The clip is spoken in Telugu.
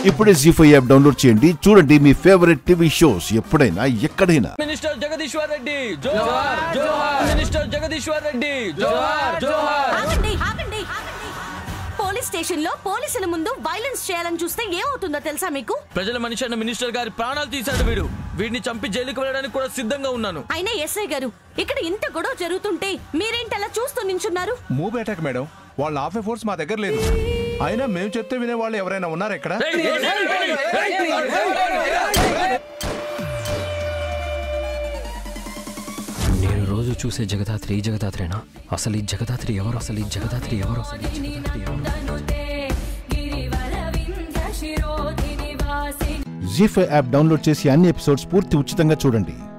ఇప్పుడే జీ ఫైవ్ యాప్ డౌన్లోడ్ చేయండి చూడండి మీ ఫేవరెట్ టీవీ షోస్ ఎప్పుడైనా ఎక్కడైనా మినిస్టర్ జగదీశ్వర్ రెడ్డి జోహార్ జోహార్ మినిస్టర్ జగదీశ్వర్ రెడ్డి జోహార్ జోహార్ ఆగండి ఆగండి ఆగండి పోలీస్ స్టేషన్ లో పోలీసుల ముందు వైలెన్స్ చేయాలని చూస్తే ఏమవుతుందో తెలుసా మీకు ప్రజల మనిషి అన్న మినిస్టర్ గారి ప్రాణాలు తీశాడు వీడు వీడిని చంపి జైలుకి వెళ్ళడానికి కూడా సిద్ధంగా ఉన్నాను అయినా ఎస్ఐ గారు ఇక్కడ ఇంత గొడవ జరుగుతుంటే మీరేంటి అలా చూస్తూ నించున్నారు మూవ్ అటాక్ మేడం వాళ్ళ ఆఫ్ ఫోర్స్ మా దగ్గర లేదు అయినా మేము చెప్తే వినే వాళ్ళు ఎవరైనా ఉన్నారా ఇక్కడ నేను రోజు చూసే జగదాత్రి ఈ జగదాత్రేనా అసలు ఈ జగదాత్రి ఎవరు అసలు ఈ జగదాత్రి ఎవరు అసలు ఈ జగదాత్రి ఎవరు జీ ఫైవ్ యాప్ డౌన్లోడ్ చేసి అన్ని ఎపిసోడ్స్ పూర్తి ఉచితంగా చూడండి